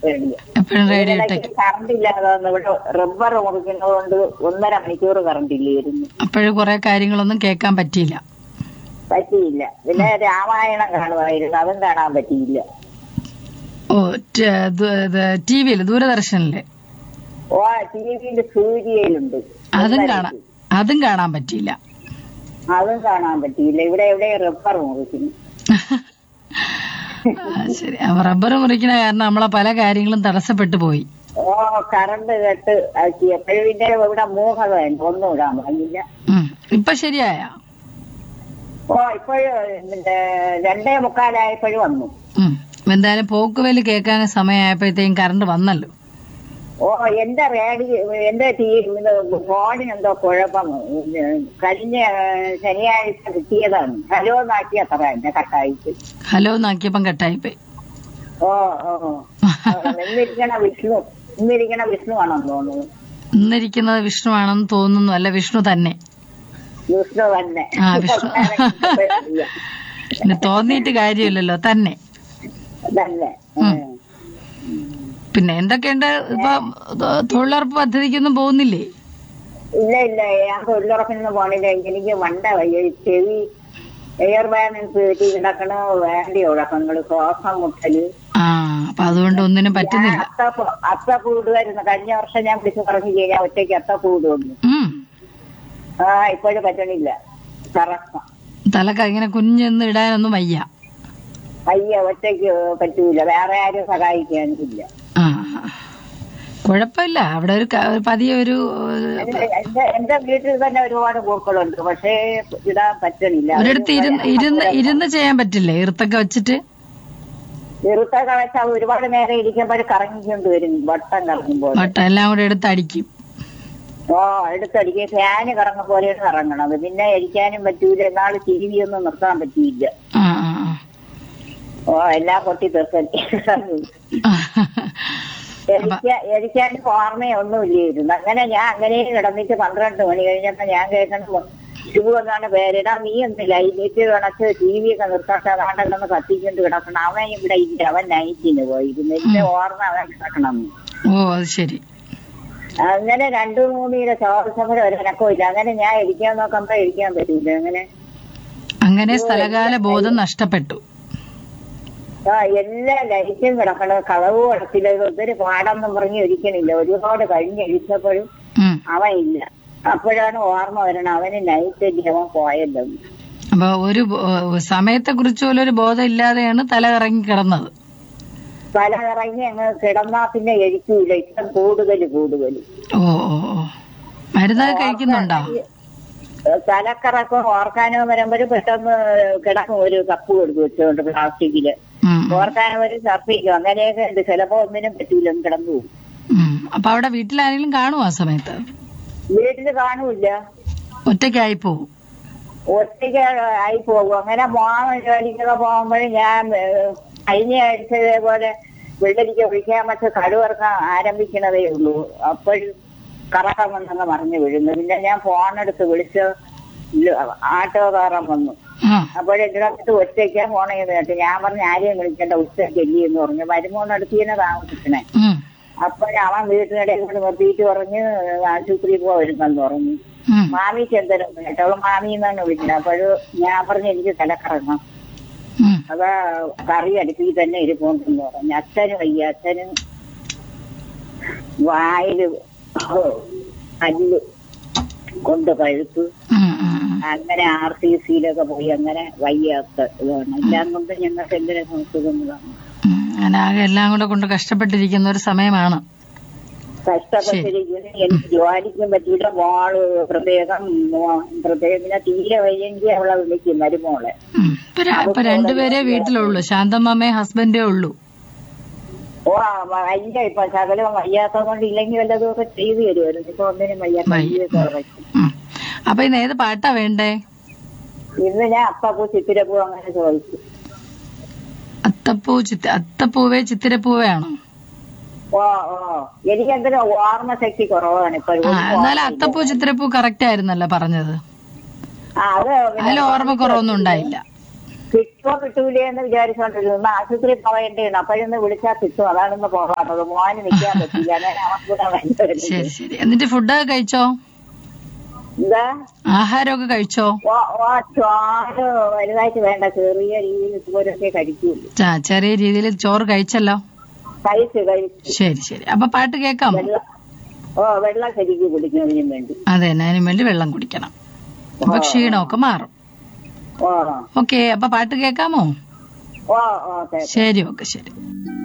Radio എപ്പോഴും radio ഇട്ടേക്ക് ഇതിനിടയ്ക്ക് current ഇല്ലാതെ വന്ന് ഇവിടെ റബ്ബർ മുറിക്കുന്നത് കൊണ്ട് ഒന്നര മണിക്കൂർ കറണ്ട് ഇല്ലായിരുന്നു അപ്പോഴും കുറെ കാര്യങ്ങളൊന്നും കേൾക്കാൻ പറ്റിയില്ല പറ്റിയില്ല പിന്നെ രാമായണം കാണുമായിരുന്നു അതും കാണാൻ പറ്റിയില്ല ഓ ടി വിയിൽ ദൂരദർശനില് ഓ ടി വിയിൽ സൂര്യയിലുണ്ട് അതും കാണാൻ അതും കാണാൻ പറ്റിയില്ല അതും കാണാൻ പറ്റിയില്ല ഇവിടെ എവിടെ റബ്ബർ മുറിക്കുന്നു ആ, ശരി അപ്പൊ റബ്ബർ മുറിക്കുന്ന കാരണം നമ്മളെ പല കാര്യങ്ങളും തടസ്സപ്പെട്ടു പോയി ഓ കറണ്ട് കെട്ട് ആക്കി എപ്പോഴും പിന്നെ ഇവിടെ മൂഹതയുണ്ട് ഒന്നും ഇടാൻ പറഞ്ഞില്ല ഉം. ഇപ്പൊ ശരിയായ ഓ ഇപ്പോഴും പിന്നെ രണ്ടേ മുക്കാലായപ്പോഴും വന്നു എന്തായാലും പോക്കുവല് കേൾക്കാൻ സമയമായപ്പോഴത്തേക്കും കറണ്ട് വന്നല്ലോ ഓ എന്റെ റേഡിയോ എന്റെ ടീ ഇത് ഫോണിന് എന്തോ കുഴപ്പം ഇത് കഴിഞ്ഞ ശനിയാഴ്ച കിട്ടിയതാണ് ഹലോ നാക്കി അത്ര എന്റെ കട്ടായിട്ട് ഹലോ നാക്കിയപ്പം കട്ടായിപ്പോയി ഓ ഓ ഇന്നിരിക്കണ വിഷ്ണു ഇന്നിരിക്കണ വിഷ്ണു ആണെന്ന് തോന്നുന്നു ഇന്നിരിക്കുന്നത് വിഷ്ണു ആണെന്ന് തോന്നുന്നു അല്ല വിഷ്ണു തന്നെ വിഷ്ണു തന്നെ ആ വിഷ്ണു പിന്നെ തോന്നിയിട്ട് കാര്യമില്ലല്ലോ തന്നെ തന്നെ ഉം. പിന്നെ എന്തൊക്കെയുണ്ട് ഇപ്പൊ തൊഴിലുറപ്പ് പദ്ധതിക്കൊന്നും പോകുന്നില്ലേ ഇല്ല ഇല്ല ഞാൻ തൊഴിലുറപ്പിനൊന്നും പോണില്ല എനിക്ക് മണ്ട വയ്യ ഈ ചെവി എയർ ബാലൻസ് കയറ്റി കിടക്കണ വേണ്ടി ഉഴക്കങ്ങള് ശ്വാസം മുട്ടല് ആ അപ്പൊ അതുകൊണ്ട് ഒന്നിനും പറ്റുന്നില്ല അത്ത അത്ത കൂടുമായിരുന്നു കഴിഞ്ഞ വർഷം ഞാൻ വിളിച്ച് പറഞ്ഞു കഴിഞ്ഞാൽ ഒറ്റയ്ക്ക് അത്ത കൂടുന്നു ഉം ആ ഇപ്പോഴും പറ്റണില്ല കറക്കം തലക്ക് ഇങ്ങനെ കുഞ്ഞൊന്നും ഇടാനൊന്നും വയ്യ അയ്യ ഒറ്റയ്ക്ക് പറ്റൂല വേറെ ആരും സഹായിക്കാനില്ല ആ കുഴപ്പമില്ല അവിടെ ഒരു ക- ഒരു പതിയെ ഒരു എന്റെ എന്റെ- എന്റെ വീട്ടിൽ തന്നെ ഒരുപാട് പൂക്കളുണ്ട് പക്ഷേ ഇടാൻ പറ്റണില്ല ഒരിടത്ത് ഇരുന്ന് ഇരുന്ന് ഇരുന്ന് ചെയ്യാൻ പറ്റില്ലേ ഇറുത്തൊക്കെ വെച്ചിട്ട് ചെറുത്തൊക്കെ വെച്ചാൽ ഒരുപാട് നേരം ഇരിക്കുമ്പോൾ കറങ്ങിക്കൊണ്ട് വരും വട്ടം കറങ്ങുമ്പോൾ വട്ടം എല്ലാം കൂടെ എടുത്ത് അടിക്കും ഓ അടുത്തടിക്ക് ഫാന് കറങ്ങ പോലെയാണ് കറങ്ങണത് പിന്നെ ഇരിക്കാനും പറ്റൂല എന്നാള് ടി വി ഒന്നും നിർത്താൻ പറ്റിയില്ല ആ ആ ഓ എല്ലാം പൊട്ടി തീർക്കട്ടി ആ. എരിക്കാൻ ഓർമ്മയൊന്നുമില്ലായിരുന്നു അങ്ങനെ ഞാൻ അങ്ങനെ കിടന്നിട്ട് പന്ത്രണ്ട് മണി കഴിഞ്ഞപ്പോ ഞാൻ കേൾക്കണ ശിവു എന്നാണ് പേരിടാ നീ ഒന്ന് ലൈറ്റ് കണക്ക് ടി വി ഒക്കെ നിർത്താത്ത നാട്ടെന്ന് കത്തിക്കൊണ്ട് കിടക്കണം അവൻ ഇവിടെ ഇല്ല അവൻ നൈറ്റിന് പോയിരുന്നു എന്റെ ഓർമ്മ അവൻ കിടക്കണം ഓ അത് ശരി അങ്ങനെ രണ്ടു മൂന്നിയുടെ ചോദസമരം ഒരു കണക്കില്ല അങ്ങനെ ഞാൻ ഇരിക്കാൻ നോക്കുമ്പോ ഇരിക്കാൻ പറ്റൂല അങ്ങനെ അങ്ങനെ സ്ഥലകാല ബോധം നഷ്ടപ്പെട്ടു ആ എല്ലാ ലൈറ്റും കിടക്കണം കളവ് കിടക്കില്ല ഒത്തിരി പാടൊന്നും പറഞ്ഞ് ഇരിക്കണില്ല ഒരുപാട് കഴിഞ്ഞിരിച്ചപ്പോഴും ഉം. അവൻ ഇല്ല അപ്പോഴാണ് ഓർമ്മ വരണം അവന് നൈറ്റ് അല്ലേ അവൻ പോയല്ലോ അപ്പൊ ഒരു സമയത്തെ കുറിച്ച് പോലും ഒരു ബോധം ഇല്ലാതെയാണ് തല കറങ്ങി കിടന്നത് തല ഇറങ്ങി അങ്ങ് കിടന്നാ പിന്നെ എഴുത്തൂല ഇഷ്ടം കൂടുതൽ കൂടുതൽ ഓ ഓ ഓ മരുന്നൊക്കെ കഴിക്കുന്നുണ്ടോ തലക്കറക്കം ഓർക്കാനോ വരുമ്പോഴും പെട്ടെന്ന് കിടക്കും ഒരു കപ്പ് കൊടുത്തു വെച്ചോണ്ട് പ്ലാസ്റ്റിക്കില് ഉം, ഉം, ഓർക്കാനോ വരും ഛർദ്ദിക്കും അങ്ങനെയൊക്കെ ഉണ്ട് ചിലപ്പോ ഒന്നിനും പറ്റൂല ഒന്ന് കിടന്നു പോകും ഉം. അപ്പൊ അവിടെ വീട്ടിലാരെങ്കിലും കാണുമോ ആ സമയത്ത് വീട്ടില് കാണൂല ഒറ്റയ്ക്കായി പോവും ഒറ്റയ്ക്ക് ആയി പോകും അങ്ങനെ മോൻ ജോലിക്കൊക്കെ പോകുമ്പോഴും ഞാൻ ഏഹ്, കഴിഞ്ഞ ആഴ്ച ഇതേപോലെ വെള്ളരിക്ക ഒഴിക്കാൻ വെച്ച് കടുവറക്കാൻ ആരംഭിക്കണതേ ഉള്ളൂ അപ്പോഴും കറക്കം വന്നങ്ങ് മറിഞ്ഞു വീഴുന്നു പിന്നെ ഞാൻ ഫോണെടുത്ത് വിളിച്ച് ഇല്ല- ആട്ടോകാരൻ വന്നു ആ അപ്പോഴെടുത്ത് ഒറ്റയ്ക്ക് ഫോൺ ചെയ്ത് കേട്ട് ഞാൻ പറഞ്ഞ ആരെയും വിളിക്കേണ്ട ഉച്ചയ്ക്ക് ഇല്ലേ എന്ന് പറഞ്ഞു മരുമോനടുത്ത് തന്നെ താമസിക്കണേ ഉം, അപ്പോഴവൻ വീട്ടിനിടയിൽ കൊണ്ട് നിർത്തിയിട്ട് പറഞ്ഞ് ആശുപത്രിയിൽ പോയിരുന്നെന്ന് പറഞ്ഞു ഉം, മാമിക്ക് എന്തേലും കേട്ടോളും മാമി എന്നാണ് വിളിക്കുന്നത് അപ്പോഴും ഞാൻ പറഞ്ഞു എനിക്ക് തലക്കറങ്ങാം ഉം. അതാ കറി അടുപ്പിൽ തന്നെ ഇരിപ്പുണ്ടെന്ന് പറഞ്ഞു അച്ഛന് വയ്യ അച്ഛന് വായില് കല്ല് കൊണ്ട് പഴുത്ത് ഉം, ഉം, ഉം. അങ്ങനെ ആർ സി സിയിലൊക്കെ പോയി അങ്ങനെ വയ്യാത്ത ഇതാണ് എല്ലാം കൊണ്ട് ഞങ്ങൾക്ക് എന്തിനും നോക്കുന്നതാണ് ഉം. അങ്ങനെ ആകെ എല്ലാം കൂടെ കൊണ്ട് കഷ്ടപ്പെട്ടിരിക്കുന്ന ഒരു സമയമാണ് കഷ്ടപ്പെട്ടിരിക്കുന്നു എനിക്ക് ജോലിക്കും പറ്റിയില്ല മോള് പ്രത്യേകം മോ- പ്രത്യേകം പിന്നെ തീരെ വയ്യെങ്കിൽ അവളെ വിളിക്കും മരുമോളെ ഉം. ഇപ്പൊ ര- ഇപ്പൊ രണ്ടുപേരെ വീട്ടിലുള്ളൂ ശാന്തമ്മയും ഹസ്ബൻഡേ ഉള്ളൂ ഓ വയ്യ ഇപ്പൊ ശകലം വയ്യാത്തത് കൊണ്ട് ഇല്ലെങ്കിൽ വല്ലതും ഒക്കെ ചെയ്തു തരുമായിരുന്നു ഇപ്പൊ ഒന്നിനും വയ്യ വയ്യ. കയ്യൊക്കെ ഉറച്ചു ഉം. അപ്പൊ ഇന്ന് ഏത് പാട്ടാ വേണ്ടേ ഇന്ന് ഞാൻ അപ്പപ്പൂ ചിത്തിരപ്പൂ അങ്ങനെ ചോദിച്ചു അത്തപ്പൂ ചിത്ത അത്തപ്പൂവേ ചിത്തിരപ്പൂവേ ആണോ ഓ ഓ എനിക്ക് എന്തിനും ഓർമ്മ ശക്തി കുറവാണ് ഇപ്പൊ ആ എന്നാലും അത്തപ്പൂ ചിത്തിരപ്പൂ കറക്റ്റ് ആയിരുന്നല്ലോ പറഞ്ഞത് ആ അത് പിന്നെ അതിൽ ഓർമ്മ കുറവൊന്നും ഉണ്ടായില്ല കിട്ടുമോ കിട്ടൂലേ എന്ന് വിചാരിച്ചോണ്ടിരുന്നു ഇന്ന് ആശുപത്രി പോവേണ്ടതാണ് അപ്പോഴൊന്ന് വിളിച്ചാൽ കിട്ടും അതാണിന്ന് പോകാത്തത് മോന് നിൽക്കാൻ പറ്റില്ല അങ്ങനെ അവക്കൂടെ വേണ്ടത് ശരി ശരി എന്നിട്ട് ഫുഡൊക്കെ കഴിച്ചോ എന്താ ആഹാരമൊക്കെ കഴിച്ചോ ഓ ഓ ചോറ് വലുതായിട്ട് വേണ്ട ചെറിയ രീതിയിൽ ഇതുപോലൊക്കെ കഴിക്കൂല ആ ചെറിയ രീതിയിൽ ചോറ് കഴിച്ചല്ലോ കഴിച്ച് കഴിച്ച് ശരി ശരി അപ്പൊ പാട്ട് കേൾക്കാം വെള്ളം ഓ വെള്ളം ശരിക്ക് കുടിക്കുന്നതിനും വേണ്ടി അതെ അതിനു വേണ്ടി വെള്ളം കുടിക്കണം അപ്പൊ ക്ഷീണമൊക്കെ മാറും ഓ ഓക്കെ അപ്പൊ പാട്ട് കേൾക്കാമോ ഓ ഓ ഓക്കെ ശരി ഓക്കെ ശരി